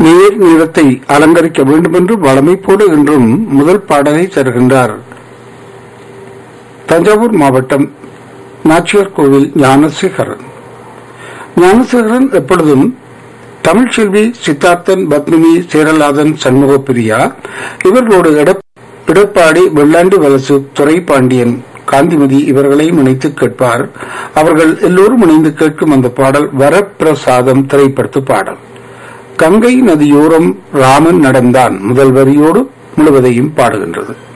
நீர் நிறத்தை அலங்கரிக்க வேண்டும் என்று வளமை போல இன்றும் முதல் பாடலை தருகின்றார் தஞ்சாவூர் மாவட்டம் நாச்சியார் கோவில் ஞானசேகரன் ஞானசேகரன் எப்பொழுதும் தமிழ்ச்செல்வி சித்தார்த்தன் பத்மினி சேரலாதன் சண்முகப்பிரியா இவர்களோடு எடப்- இடப்பாடி வெள்ளாண்டி வலசு துறை பாண்டியன் காந்திமதி இவர்களையும் இணைத்து கேட்பார் அவர்கள் எல்லோரும் இணைந்து கேட்கும் அந்த பாடல் வரப்பிரசாதம் திரைப்படத்து பாடல் கங்கை நதியோரம் ராமன் நடந்தான் முதல் வரியோடு முழுவதையும் பாடுகின்றது